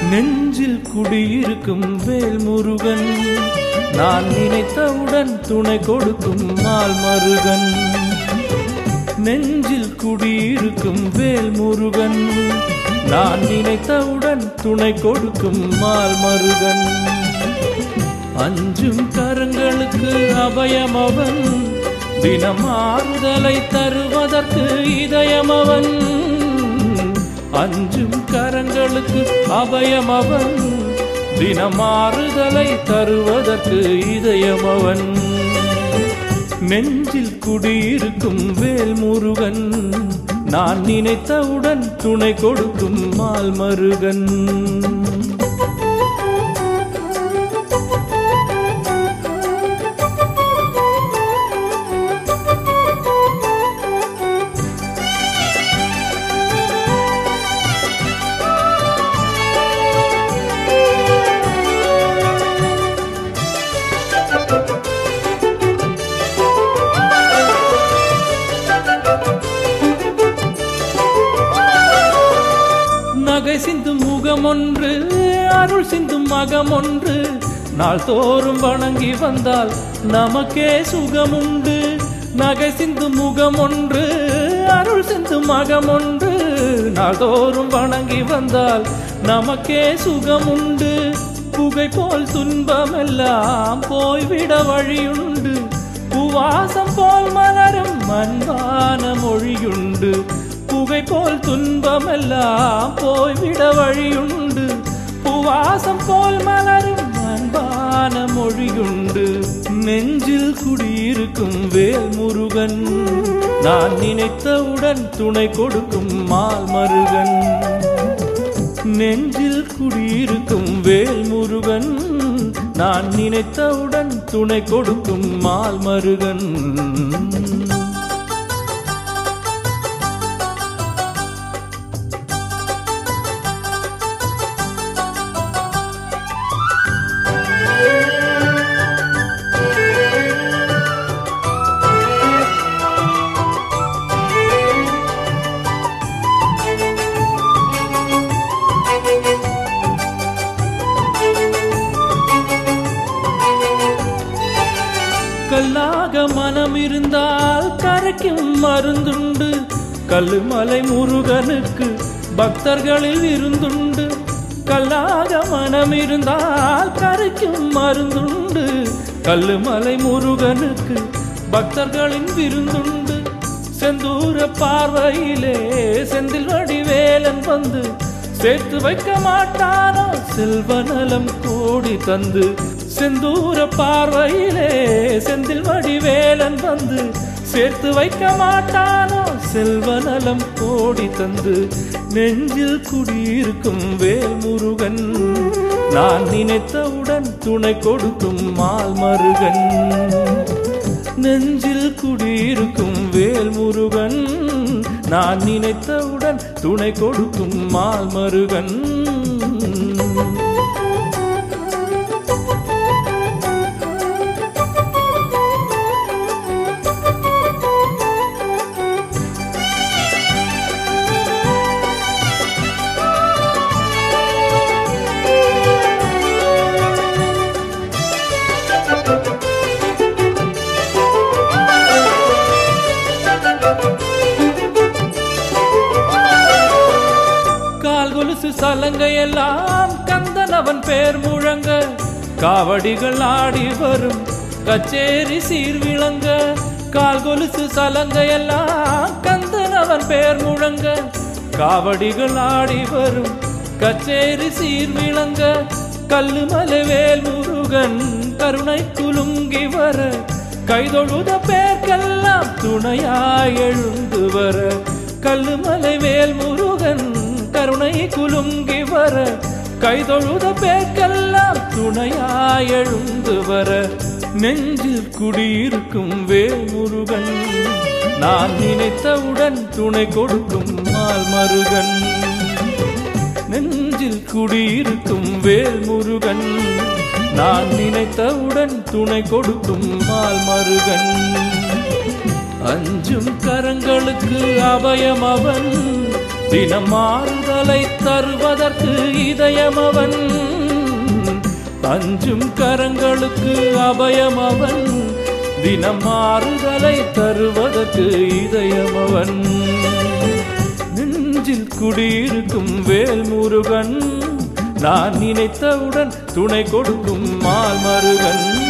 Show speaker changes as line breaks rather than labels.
நெஞ்சில் குடியிருக்கும் வேல் முருகன் நான் நினைத்தவுடன் துணை கொடுக்கும் மால் மருகன் நெஞ்சில் குடியிருக்கும் வேல் முருகன் நான் நினைத்தவுடன் துணை கொடுக்கும் மால் மருகன் அஞ்சும் கரங்களுக்கு அபயம் அவன் தினம் ஆறுதலை தருவதற்கு இதயம் அவன் அஞ்சும் கரங்களுக்கு அபயம் அவன் தினம் ஆறுதலை தருவதற்கு இதயம் அவன் நெஞ்சில் குடியிருக்கும் வேல் முருகன் நான் நினைத்தவுடன் துணை கொடுக்கும் மால் மருகன் நகை சிந்தும் முகம் ஒன்று அருள் சிந்தும் மகம் ஒன்று நாள்தோறும் வணங்கி வந்தால் நமக்கே சுகமுண்டு நகை சிந்தும் முகம் ஒன்று அருள் சிந்தும் மகம் ஒன்று நாள்தோறும் வணங்கி வந்தால் நமக்கே சுகமுண்டு புகை போல் துன்பமெல்லாம் போய்விட வழியுண்டு பூவாசம் போல் மலரும் அன்பான மொழியுண்டு புகை போல் துன்பமெல்லாம் போய்விட வழியுண்டு பூவாசம் போல் மலரும் அன்பான மொழியுண்டு நெஞ்சில் குடியிருக்கும் வேல் முருகன் நான் நினைத்தவுடன் துணை கொடுக்கும் மால் மருகன் நெஞ்சில் குடியிருக்கும் வேல் முருகன் நான் நினைத்தவுடன் துணை கொடுக்கும் மால் மருகன் கல்லாக மனம் இருந்தால் கரைக்கும் மருந்துண்டு கல்லுமலை முருகனுக்கு பக்தர்களில் இருந்துண்டு கல்லாக மனம் இருந்தால் கரைக்கும் மருந்துண்டு கல்லுமலை முருகனுக்கு பக்தர்களின் விருந்துண்டு செந்தூர பார்வையிலே செந்தில் வடிவேலன் வந்து சேர்த்து வைக்க மாட்டானோ செல்வ நலம் கோடி தந்து செந்தூர பார்வையிலே செந்தில் வடிவேலன் வந்து சேர்த்து வைக்க மாட்டானோ செல்வ நலம் கோடி தந்து நெஞ்சில் குடியிருக்கும் வேல் முருகன் நான் நினைத்தவுடன் துணை கொடுக்கும் மால் மருகன் நெஞ்சில் குடியிருக்கும் வேல் முருகன் நான் நினைத்தவுடன் துணை கொடுக்கும் மால் மருகன் கால் கொலுசு சலங்கையெல்லாம் கந்தன் அவன் பேர் முழங்க காவடிகள் ஆடி வரும் கச்சேரி சீர் விளங்க கால் கொலுசு சலங்கையெல்லாம் கந்தன் அவன் பேர் முழங்க காவடிகள் ஆடி வரும் கச்சேரி சீர் விளங்க கல்லுமலை வேல் முருகன் கருணை குலுங்கி வர கைதொழுத பேர்க்கெல்லாம் துணையாய் எழுந்து வர கல்லுமலை வேல் முருகன் கருணை குலுங்கி வர கைதொழுத பேர்க்கெல்லாம் துணையாய் எழுந்து வர நெஞ்சில் குடியிருக்கும் வேல் முருகன் நான் நினைத்தவுடன் துணை கொடுக்கும் மால் மருகன் நெஞ்சில் குடியிருக்கும் வேல் முருகன் நான் நினைத்தவுடன் துணை கொடுக்கும் மால் மருகன் அஞ்சும் கரங்களுக்கு அபயம் அவன் தினம் மாறுதலை தருவதற்கு இதயம் அவன் அஞ்சும் கரங்களுக்கு அபயம் அவன் தினம் மாறுதலை தருவதற்கு இதயம் அவன் நெஞ்சில் குடியிருக்கும் வேல் முருகன் நான் நினைத்தவுடன் துணை கொடுக்கும் மால் மருகன்